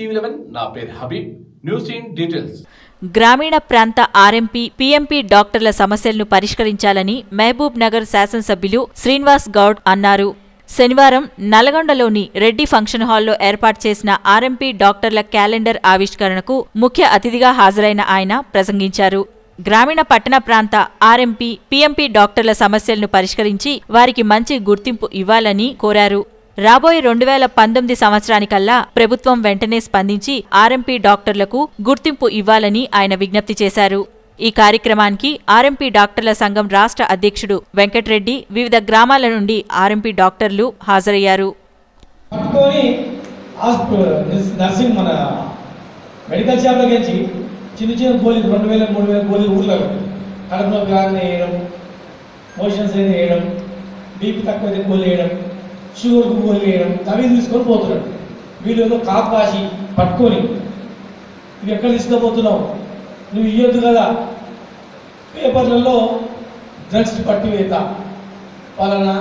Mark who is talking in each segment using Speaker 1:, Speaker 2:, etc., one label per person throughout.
Speaker 1: TV eleven నా పేరు Habib news in details
Speaker 2: గ్రామీణ ప్రాంత ఆర్ఎంపీ పీఎంపీ డాక్టర్ల సమస్యలను పరిష్కరించాలని మహబూబ్ నగర్ శాసనసభ్యులు శ్రీనివాస్ గౌడ్ అన్నారు శనివారం నల్గొండలోని రెడ్డి ఫంక్షన్ హాల్లో ఏర్పాటు చేసిన ఆర్ఎంపీ డాక్టర్ల క్యాలెండర్ ఆవిష్కరణకు ముఖ్య అతిథిగా హాజరైన ఆయన ప్రసంగించారు గ్రామీణ పట్టణ ప్రాంత ఆర్ఎంపీ పీఎంపీ డాక్టర్ల సమస్యలను పరిష్కరించి వారికి మంచి గుర్తింపు ఇవ్వాలని కోరారు రాబోయే రెండు వేల పంతొమ్మిది సంవత్సరానికల్లా ప్రభుత్వం వెంటనే స్పందించి ఆర్ఎంపీ డాక్టర్లకు గుర్తింపు ఇవ్వాలని ఆయన విజ్ఞప్తి చేశారు ఈ కార్యక్రమానికి ఆర్ఎంపీ డాక్టర్ల సంఘం రాష్ట్ర అధ్యక్షుడు వెంకట్రెడ్డి వివిధ గ్రామాల నుండి ఆర్ఎంపీ డాక్టర్లు హాజరయ్యారు
Speaker 3: పట్టుకొని హాస్పిటల్ నర్సింగ్ మన మెడికల్ షాప్లోకి వచ్చి చిన్న చిన్న గోళీలు రెండు వేల మూడు వేల గోళీలు ఊర్లో కడుపులో గాలిని వేయడం మోషన్స్ అయితే వేయడం బీపీ తక్కువ అయితే గోళీ వేయడం షుగర్కు గోళీ వేయడం అవి తీసుకొని పోతున్నాడు వీళ్ళు ఏదో కాపు కాసి పట్టుకొని నువ్వు ఎక్కడ తీసుకుపోతున్నావు నువ్వు ఇవ్వద్దు కదా పేపర్లలో డ్రగ్స్ పట్టి వేత పలానా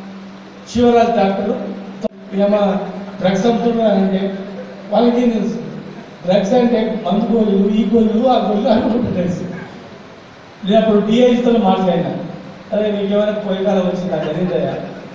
Speaker 3: శివరాజ్ డాక్టర్ ఏమో డ్రగ్స్ అమ్ముతున్నారంటే వాళ్ళకి డ్రగ్స్ అంటే మందు గోళ్ళు ఈ గోళ్ళు ఆ గోళ్ళు అనుకుంటే డ్రగ్స్ నేను అప్పుడు డిఐస్తో మాట్లాడినా అదే నీకేమైనా పోయే కాలం వచ్చిందా జరిగిందయా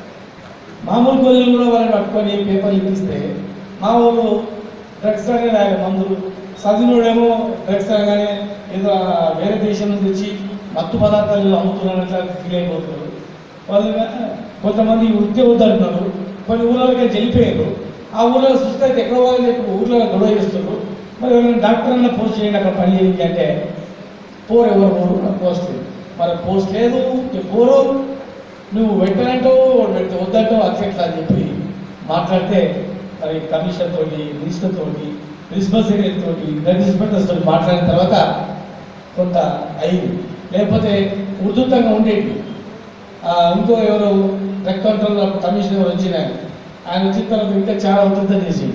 Speaker 3: మామూలు గోళ్ళు కూడా వాళ్ళని పట్టుకొని పేపర్లు ఇప్పిస్తే మా వాళ్ళు డ్రగ్స్ అనే రాయ మందులు చదివినోడేమో డ్రగ్స్ అనగానే ఏదో ఆ వేరే దేశం నుంచి వచ్చి మత్తు పదార్థాలు అమ్ముతున్నారట్లా ఫీల్ అయిపోతున్నారు వాళ్ళు కొంతమంది వృత్తి వద్దంటున్నారు కొన్ని ఊళ్ళకి వెళ్ళిపోయారు ఆ ఊళ్ళో చూస్తే అయితే ఎక్కడ వాళ్ళని చెప్పి ఊళ్ళో గొడవ చేస్తున్నారు మరి ఎవరైనా డాక్టర్ అన్న పోస్ట్ చేయండి అక్కడ పని చేయండి అంటే పోరు ఎవరు పోరు నాకు పోస్ట్ లేదు మరి పోస్ట్ లేదు ఇక పోరు నువ్వు పెట్టనంటో వాడు పెడితే వద్దంటో అట్లా అని చెప్పి మాట్లాడితే మరి కమిషన్ తోటి మినిస్టర్ తోటి ప్రిన్సిపల్ సెక్రటరీ తోటి డ్రగ్ ఇన్స్పెక్టర్స్ తోటి మాట్లాడిన తర్వాత కొంత అయింది లేకపోతే ఉధృతంగా ఉండేది ఆ, ఇంకో ఎవరు డ్రగ్ కంట్రోల్ కమిషన్ ఎవరు వచ్చిన ఆయన. ఆయన వచ్చిన తర్వాత ఇంకా చాలా ఉధృతం చేసింది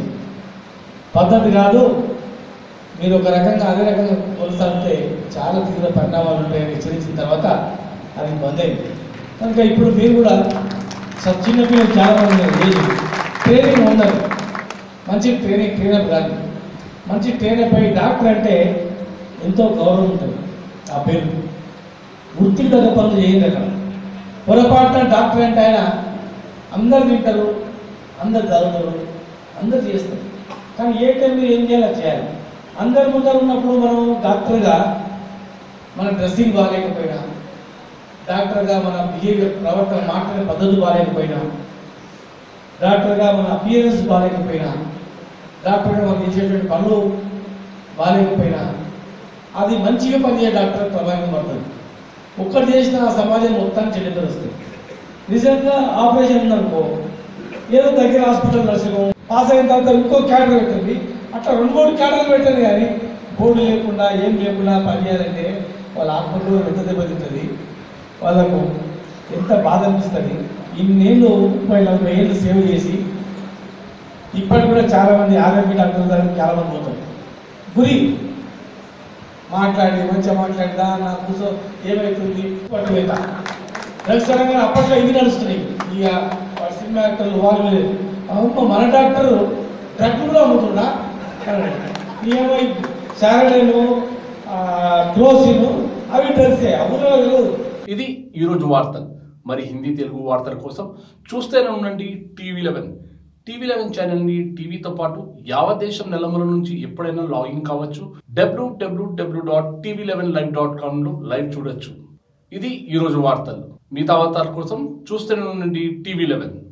Speaker 3: పద్ధతి కాదు మీరు ఒక రకంగా అదే రకంగా కొనసాగితే చాలా తీవ్ర పరిణామాలు ఉంటాయని హెచ్చరించిన తర్వాత అది బంద్ అయింది కనుక ఇప్పుడు మీరు కూడా స- చిన్న పిల్లలు చాలా మంది ఉన్నారు లేదు ట్రైనింగ్ ఉన్నారు మంచి ట్రైనింగ్ ట్రైనప్ కాదు మంచి ట్రైనప్ అయ్యి డాక్టర్ అంటే ఎంతో గౌరవం ఉంటుంది ఆ పేరు వృత్తికి తగ్గ పనులు చేయండి అక్కడ పొరపాటున డాక్టర్ అంటే ఆయన అందరు తింటారు అందరు చదువుతారు అందరు చేస్తారు కానీ ఏ టైంలో ఏం చేయాలో చేయాలి అందరి ముందర ఉన్నప్పుడు మనం డాక్టర్గా మన డ్రెస్సింగ్ బాగాలేకపోయినా డాక్టర్గా మన బిహేవియర్ ప్రవర్తన మాట్లాడే పద్ధతి బాగాలేకపోయినా డాక్టర్గా మన అపియరెన్స్ బాగాలేకపోయినా డాక్టర్గా మనం చేసేటువంటి పనులు బాగాలేకపోయినా అది మంచిగా పనిచేయ డాక్టర్ ప్రభావితం పడుతుంది ఒక్కటి చేసిన ఆ సమాజం మొత్తానికి చెడ్డలు వస్తుంది నిజంగా ఆపరేషన్ ఉందనుకో ఏదో దగ్గర హాస్పిటల్ నర్సింగ్ పాస్ అయిన తర్వాత ఇంకో క్యాడర్ పెట్టింది అట్లా రెండు మూడు క్యాడర్లు పెట్టండి కానీ బోర్డు లేకుండా ఏం లేకుండా పని చేయాలంటే వాళ్ళ ఆత్మలో ఎంత దెబ్బతింటుంది వాళ్ళకు ఎంత బాధ అనిపిస్తుంది ఇన్నేళ్ళు ముప్పై నలభై ఏళ్ళు సేవ చేసి ఇప్పటికి కూడా చాలా మంది ఆరోగ్య డాక్టర్ల దగ్గరికి చాలా మంది పోతారు గురి మాట్లాడి మంచిగా మాట్లాడిదా నా కూర్చో ఏమవుతుంది పట్టువేత డ్రగ్స్ అనగానే అప్పట్లో ఇవి నడుస్తున్నాయి ఇక వాడు సినిమా యాక్టర్లు వాళ్ళు లేదు అమ్మ మన డాక్టర్ డ్రగ్ కూడా అమ్ముతుండా ఏమో శారడేను క్లోసిన్ అవి డ్రగ్సే అమ్ములో తెలియదు
Speaker 1: ఇది ఈరోజు వార్తలు మరి హిందీ తెలుగు వార్తల కోసం చూస్తూనే ఉండండి టీవీ లెవెన్ టీవీ లెవెన్ ఛానల్ని టీవీతో పాటు యావత్ దేశం నెలమల నుంచి ఎప్పుడైనా లాగిన్ కావచ్చు WWW dot TV eleven live dot కామ్లో లైవ్ చూడొచ్చు ఇది ఈరోజు వార్తలు మిగతా వార్తల కోసం చూస్తూనే ఉండండి టీవీ లెవెన్